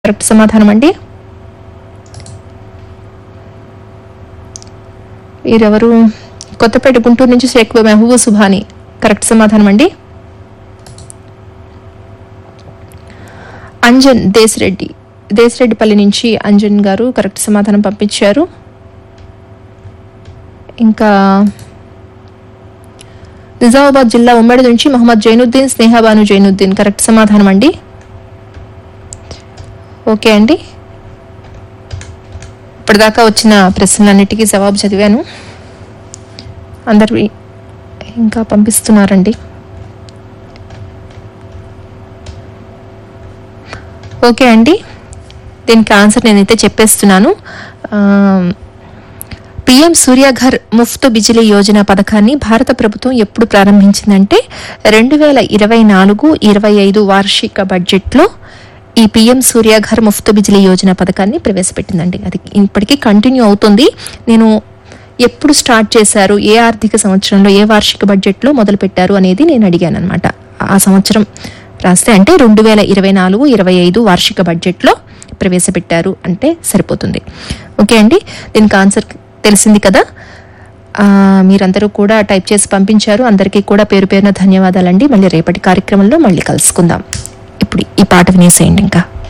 correct సమాధానం అండి వీరెవరు కొత్తపేట గుంటూరు నుంచి షేక్ మెహబూబ్ సుభాని కరెక్ట్ సమాధానం అండి అంజన్ దేశరెడ్డి దేశరెడ్డిపల్లి నుంచి అంజన్ గారు కరెక్ట్ సమాధానం పంపించారు ఇంకా నిజామాబాద్ జిల్లా ఉమ్మడి నుంచి మహమ్మద్ జైనుద్దీన్ స్నేహాబాను జైనుద్దీన్ కరెక్ట్ సమాధానం అండి ఓకే అండి ఇప్పటిదాకా వచ్చిన ప్రశ్నలన్నిటికీ జవాబు చదివాను అందరు ఇంకా పంపిస్తున్నారండి ఓకే అండి దీనికి ఆన్సర్ నేనైతే చెప్పేస్తున్నాను ఆ, పిఎం సూర్యఘర్ ముఫ్త్ బిజిలీ యోజన పథకాన్ని భారత ప్రభుత్వం ఎప్పుడు ప్రారంభించిందంటే రెండు వేల ఇరవై నాలుగు ఇరవై ఐదు వార్షిక బడ్జెట్లో ఈ పిఎం సూర్యఘర్ ముఫ్త్ బిజిలీ యోజన పథకాన్ని ప్రవేశపెట్టిందండి అది ఇప్పటికీ కంటిన్యూ అవుతుంది నేను ఎప్పుడు స్టార్ట్ చేశారు ఏ ఆర్థిక సంవత్సరంలో ఏ వార్షిక బడ్జెట్లో మొదలు పెట్టారు అనేది నేను అడిగాను అనమాట ఆ సంవత్సరం రాస్తే అంటే రెండు వేల ఇరవై నాలుగు ఇరవై ఐదు వార్షిక బడ్జెట్లో ప్రవేశపెట్టారు అంటే సరిపోతుంది ఓకే అండి దీనికి ఆన్సర్ తెలిసింది కదా ఆ, మీరందరూ కూడా టైప్ చేసి పంపించారు అందరికీ కూడా పేరు పేరున ధన్యవాదాలండి మళ్ళీ రేపటి కార్యక్రమంలో మళ్ళీ కలుసుకుందాం ఇప్పుడు ఈ పాట వినేసేయండి ఇంకా